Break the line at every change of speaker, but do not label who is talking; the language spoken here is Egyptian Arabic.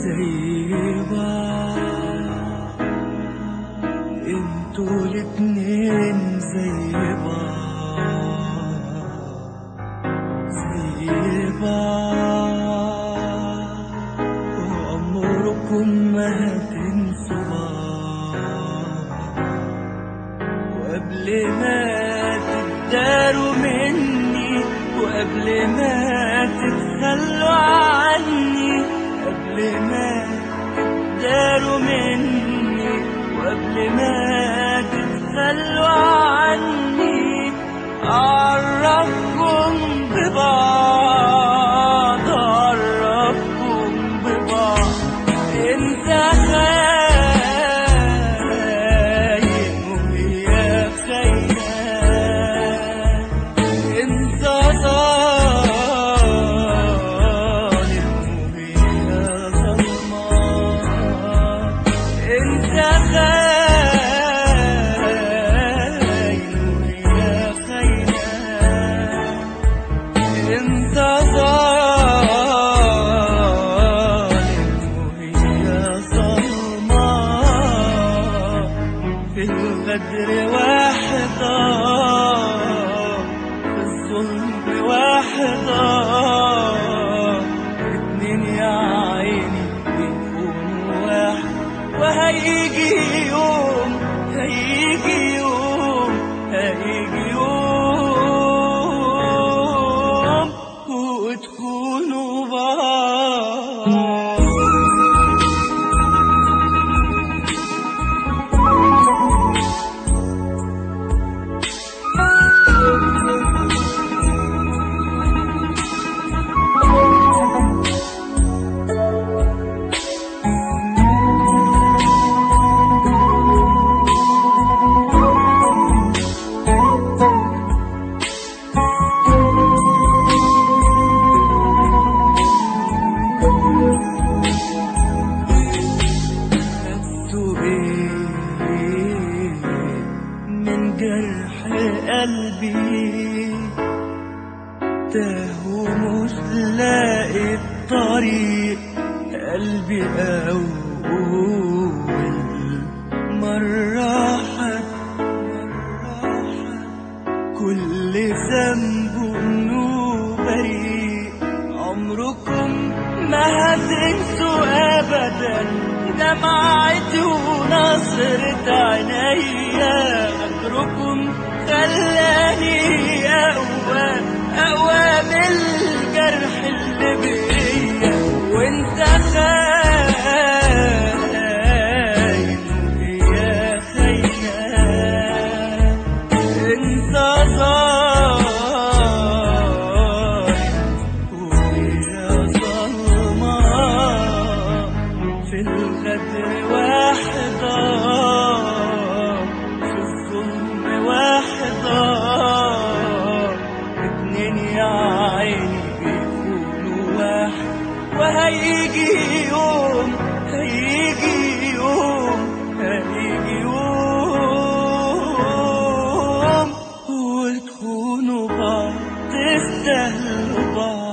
زي بعض انتوا الاتنين زي بعض زي بعض وعمركم ما هتنسوا بعض وقبل ما تتداروا مني وقبل ما تتخلوا عني قبل ما تتداروا مني وقبل ما تتخلوا عني أعرفكم ببعض أعرفكم ببعض انت خاين وهي خيان انت ظالم وهي ظلمان انت خاين وهي خيان انت ظالم وهي ظلمان في الغدر واحدة في الظلم واحدة اتنين يا عيني بيكونوا واحد وهيجي يوم هيجي يوم هيجي يوم وتكونوا بعض خدتوا ايه من جرح قلبي تاهوا مش لاقي الطريق قلبي أول مرة حد مرة حد كل ذنب انه بريء عمركم ما هتنسوا ابدا دمعتي ونصرة عينيا غدركم خلاني اقوى اقوى من الجرح اللي بيا وانت خاين وهي خيان انت ظالم وهي ظلمان في الغدر واحدة في الظلم واحدة اتنين يا عيني بيكونوا واحد وهيجي يوم هيجي يوم هيجي يوم وتكونوا بعض تستاهلوا بعض